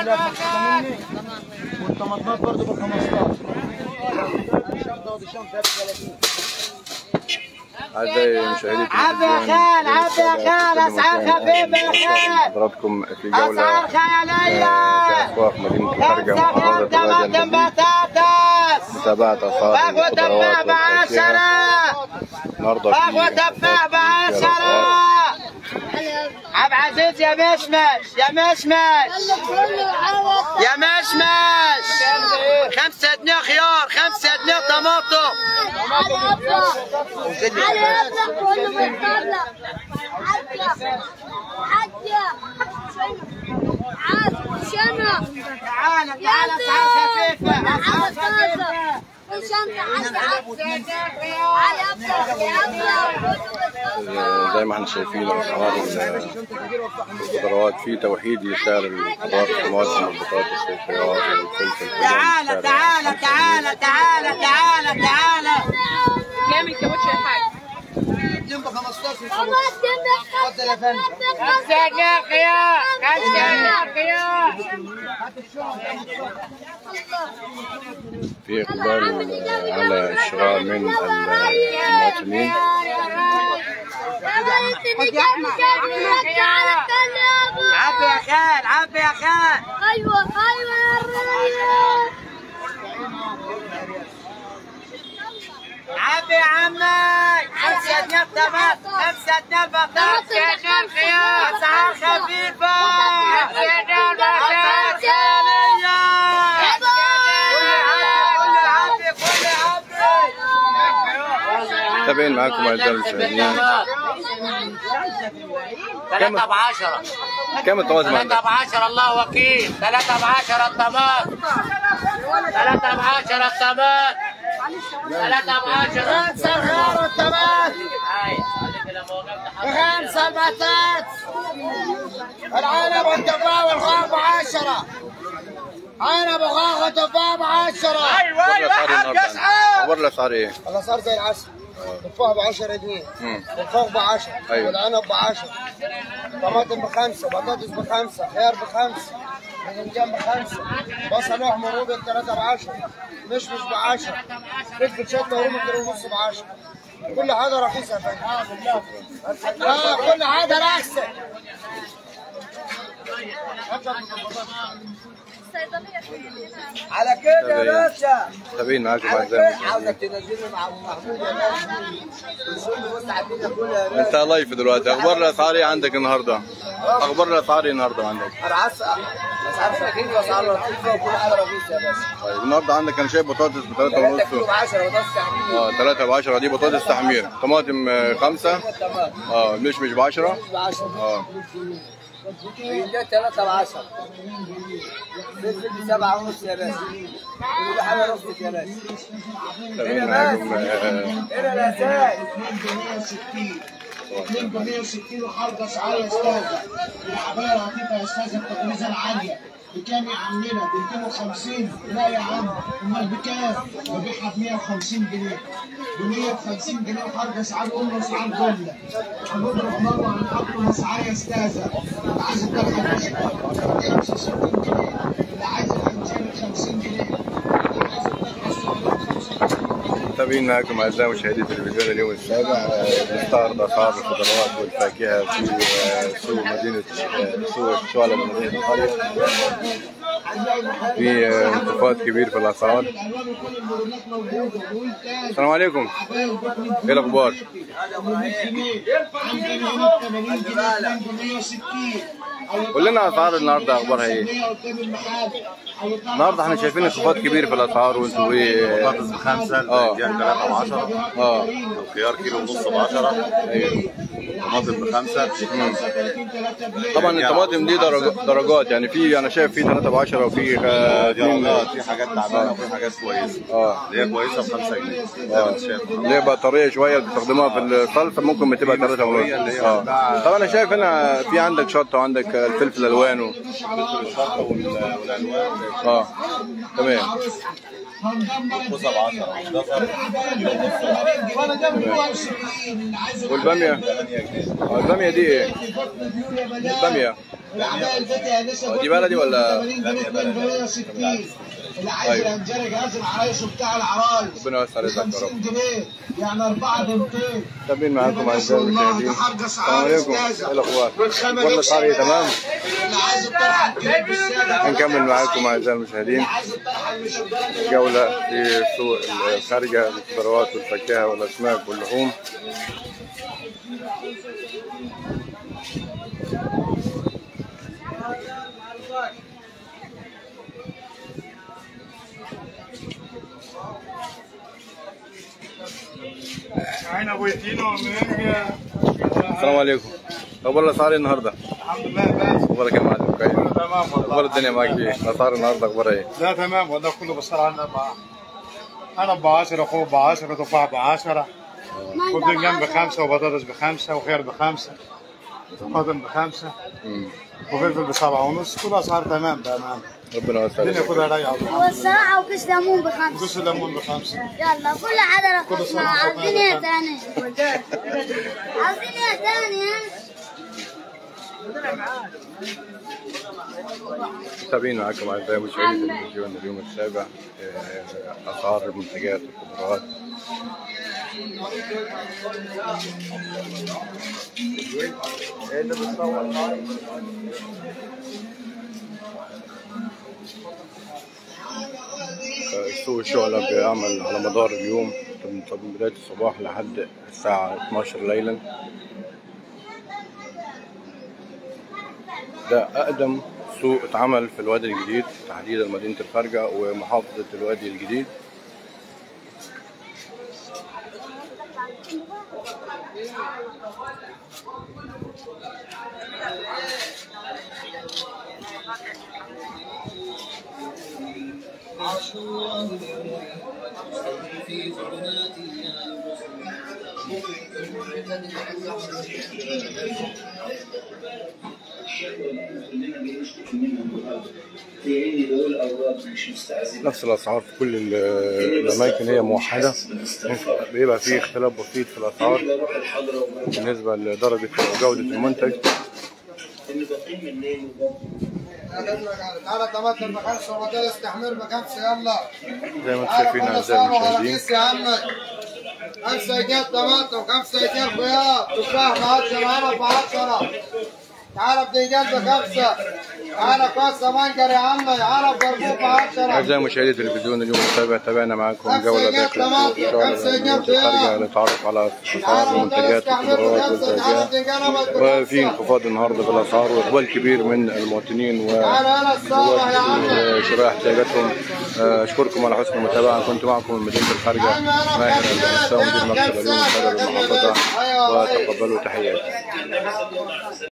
لا مني والطماطمات برضه ب 15 الشنطه ودي الشنطه ب 30 أعزائي مشاهدي عبي يا خال عبي يا خال اسعار خفيفه يا خال حضراتكم في اسعار جولة خياليه في أسواق مدينة الخارجة خمسة محافظة خمسة الوادي طماطم الجديد بطاطس متابعة أسعار فاقوة تفاح الخضروات بعشرة والفاكهة النهاردة في فاقوة تفاح بعشرة عبد العزيز يا مشمش يا مشمش يا مشمش خمسة جنيه خيار خمسة جنيه طماطم تعالى تعالى اسعار خفيفة اسعار خفيفة زي ما احنا شايفين أسعار الخضروات في توحيد لسعر الخضار الطماطم والبطاطس والخيار والفلفل كلهم تعالى سعر تعالى تعالى تعالى تعالى تعالى كام الكابوتشي يا حاج ب 15 اتفضل يا فندم خمسة جنيه خيار خمسة جنيه خيار في إقبال على الشراء من المواطنين عبي يا خال عبي يا خال ايوه ايوه يا الريس عبي يا عمي خمسة جنيه طماطم خمسة جنيه بطاطس خمسة جنيه خيار اسعار خفيفة خمسة جنيه بطاطس خيالية كل عبي كل عبي تابعين معاكم أعزائي المشاهدين ثلاثة بعشرة كم الطماطم ثلاثة عندك؟ بعشرة الله وكيل ثلاثة بعشرة الطماطم ثلاثة بعشرة الطماطم ثلاثة بعشرة خمسة الخيار والطماطم خمسة البطاطس العنب والتفاح والخيار بعشرة عنب وخيار وتفاح بعشرة أخبار الأسعار النهاردة أخبار الأسعار إيه؟ الاسعار زي العسل تفاح ب 10 جنيه مم. الفوق ب 10 أيوة. والعنب ب 10 طماطم بخمسه بطاطس بخمسه خيار بخمسه باذنجان بخمسه بصل احمر وابيض ثلاثه ب 10 مشمش ب 10 فلفل شطه ورومي كيلو ونص ب 10 كل حاجه رخيصه يا فندم اه كل حاجه رخيصه على كده يا باشا تابعين معاكم أعزائي المشاهدين عاوزك تنزلني مع ابو محمود يا باشا بص على الدنيا كلها يا باشا أنت لايف دلوقتي أخبار الأسعار إيه عندك النهاردة؟ أخبار الأسعار إيه النهاردة عندك؟ العسل اسعار رخيصه واسعار لطيفه وكل حاجه رخيصه يا باشا طيب النهاردة عندك أنا شايف بطاطس ب 3 3 كيلو ونص ب 10 وده التعمير اه 3 ب 10 دي بطاطس تحمير طماطم آه، خمسة تمام اه مشمش ب 10 ب 10 اه ده 3 ب 10 فلفل ب 7 ونص يا باشا كل حاجه رخيصه يا باشا تابعين معاكم آه، هنا الاساس 2 ب 160 وحرب اسعار يا استاذه العبايه العتيقه يا استاذه التجهيزه العاليه بكام يا عمنا؟ ب 250 لا يا عم امال بكام؟ ببيعها ب 150 جنيه ب 150 جنيه وحرب اسعار ام اسعار جمله هنضرب مره عن اقوى اسعار يا استاذه اللي عايز الطرحه ب 65 جنيه اللي عايز الفنجان ب 50 جنيه اللي عايز الطرحه السوداء متابعين معكم اعزائي مشاهدي تلفزيون اليوم السابع آه، بنستعرض اسعار الخضروات والفاكهه في آه، سوق مدينه آه، سوق الشعلة بمدينه القريه في آه، انخفاض كبير في الاسعار الالوان وكل الموديلات موجوده والتاج السلام عليكم ايه الاخبار؟ عندنا هنا 80 جنيه كمان ب 160 قول لنا اسعار النهارده اخبارها ايه؟ قدام المحل النهارده احنا شايفين انخفاض كبير في الاسعار وانتوا ايه بطاطس بخمسة اه. الباقيان ثلاثة بعشرة اه الخيار كيلو ونص بعشرة ايوه طماطم بخمسة طبعا الطماطم دي درج- درجات يعني في انا شايف في 3 ب 10 وفي آه، اتنين درجات في حاجات تعبانة وفي حاجات كويسة اه اللي هي كويسة بخمسة جنيه زي ما انت شايف اللي هي بطاريه شويه بتستخدموها في الصلصه ممكن بتبقى 3 ونص اللي هي اه بتاع- طبعا انا شايف هنا في عندك شطه وعندك الفلفل الوان و... فلفل الشطة وال- والألوان اه تمام كوسة بعشرة جزر والباميه 8 جنيه آه، الباميه دي ايه؟ الباميه العباية البيتي انسه دي بلدي ولا- 80 جنيه 2 جنيه 60 اللي عايز أيوة. الانجري جهاز العرايس وبتاع العرايس ربنا يوسع رزقك يا رب 50 جنيه يعني 4 ب 200 متابعين معاكم اعزائي المشاهدين السلام عليكم ايه الاخبار؟ اخبار الاسعار ايه تمام؟ اللي عايز الطرحه الكريم بالساده هنكمل معاكم اعزائي المشاهدين اللي عايز الطرحه اللي مش البلد جولة في سوق الخارجة للخضروات والفاكهة والأسماك واللحوم السلام عليكم أخبار الأسعار إيه النهاردة؟ الحمد لله بس أخبارك يا معلم كويس؟ تمام أخبار والله الدنيا معاك إيه؟ الأسعار النهاردة أخبارها إيه؟ لا تمام والله كله بصراحة أنا ب... أنا ب 10 خوخ ب 10 تفاح ب 10 وبدنجان بخمسة وبطاطس بخمسة وخيار بخمسة وطماطم بخمسة مم. وفلفل بسبعة ونص كل أسعار تمام بأمان ربنا يوسع الدنيا رزقك كلها رايقة والله. والصراحة وكيس ليمون بخمسة وكيس الليمون بخمسة يلا كل حدا كل رخصنا سنة عاوزين ايه وأنت تاني عاوزين ايه تاني ها متابعين معكم أعزائي مشاهدي التلفزيون اليوم السابع آه، أسعار المنتجات والخضروات آه، سوق الشعلة بيعمل على مدار اليوم من من بداية الصباح لحد الساعة 12 ليلا ده أقدم سوق اتعمل في الوادي الجديد تحديدا مدينة الخارجة ومحافظة الوادي الجديد نفس الأسعار في كل ال- الأماكن هي موحدة ممكن بيبقى فيه اختلاف بسيط في الأسعار بالنسبة لدرجة وجودة المنتج تعالى طماطم بخمسة وبطاطس تحمير بخمسة يلا زي ما انتم شايفين أعزائي المشاهدين يا عمي خمسة ايدين طماطم خمسة ايدين خيار تفاح ب 10 عنب ب 10 تعالى بدنجان بخمسة تعالى كاسة مانجر يا عمي عنب برقوق ب 10 أعزائي مشاهدي تلفزيون اليوم السابع تابعنا معاكم جولة داخل سوق الشارع خمسة مدينة الخارجة للتعرف على أسعار المنتجات والخضروات والفاكهة وفي انخفاض النهارده في الاسعار واقبال كبير من المواطنين تعالى هنا الصبح يا عمي وشراء احتياجاتهم آه، اشكركم على حسن المتابعه كنت معكم من مدينه الخارجه ماهر البنساوي مدير مكتب العلوم الخارجه المحافظه وتقبلوا تحياتي